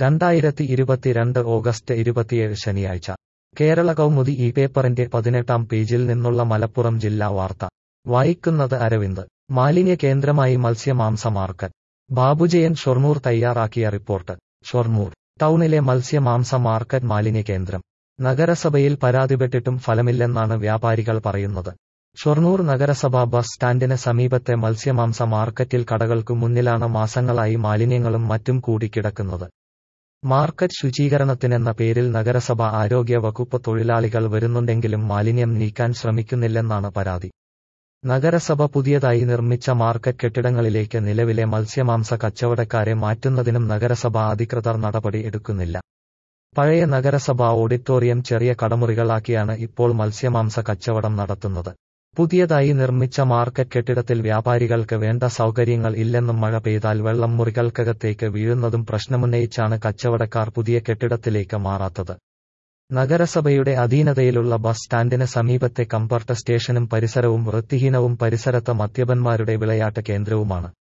രണ്ടായിരത്തി ഇരുപത്തിരണ്ട് ഓഗസ്റ്റ് ഇരുപത്തിയേഴ് ശനിയാഴ്ച കേരള കൗമുദി ഈ പേപ്പറിന്റെ പതിനെട്ടാം പേജിൽ നിന്നുള്ള മലപ്പുറം ജില്ലാ വാർത്ത വായിക്കുന്നത് അരവിന്ദ് മാലിന്യ കേന്ദ്രമായി മത്സ്യമാംസ മാർക്കറ്റ് ബാബുജയൻ ഷൊർണൂർ തയ്യാറാക്കിയ റിപ്പോർട്ട് ഷൊർണൂർ ടൗണിലെ മത്സ്യമാംസ മാർക്കറ്റ് മാലിന്യ കേന്ദ്രം നഗരസഭയിൽ പരാതിപ്പെട്ടിട്ടും ഫലമില്ലെന്നാണ് വ്യാപാരികൾ പറയുന്നത് ഷൊർണൂർ നഗരസഭ ബസ് സ്റ്റാൻഡിന് സമീപത്തെ മത്സ്യമാംസ മാർക്കറ്റിൽ കടകൾക്കു മുന്നിലാണ് മാസങ്ങളായി മാലിന്യങ്ങളും മറ്റും കൂടിക്കിടക്കുന്നത് മാർക്കറ്റ് ശുചീകരണത്തിനെന്ന പേരിൽ നഗരസഭ ആരോഗ്യ വകുപ്പ് തൊഴിലാളികൾ വരുന്നുണ്ടെങ്കിലും മാലിന്യം നീക്കാൻ ശ്രമിക്കുന്നില്ലെന്നാണ് പരാതി നഗരസഭ പുതിയതായി നിർമ്മിച്ച മാർക്കറ്റ് കെട്ടിടങ്ങളിലേക്ക് നിലവിലെ മത്സ്യമാംസ കച്ചവടക്കാരെ മാറ്റുന്നതിനും നഗരസഭ അധികൃതർ നടപടി എടുക്കുന്നില്ല പഴയ നഗരസഭ ഓഡിറ്റോറിയം ചെറിയ കടമുറികളാക്കിയാണ് ഇപ്പോൾ മത്സ്യമാംസ കച്ചവടം നടത്തുന്നത് പുതിയതായി നിർമ്മിച്ച മാർക്കറ്റ് കെട്ടിടത്തിൽ വ്യാപാരികൾക്ക് വേണ്ട സൗകര്യങ്ങൾ ഇല്ലെന്നും മഴ പെയ്താൽ വെള്ളം മുറികൾക്കകത്തേക്ക് വീഴുന്നതും പ്രശ്നമുന്നയിച്ചാണ് കച്ചവടക്കാർ പുതിയ കെട്ടിടത്തിലേക്ക് മാറാത്തത് നഗരസഭയുടെ അധീനതയിലുള്ള ബസ് സ്റ്റാൻഡിന് സമീപത്തെ കംഫർട്ട് സ്റ്റേഷനും പരിസരവും വൃത്തിഹീനവും പരിസരത്ത് മദ്യപന്മാരുടെ വിളയാട്ട് കേന്ദ്രവുമാണ്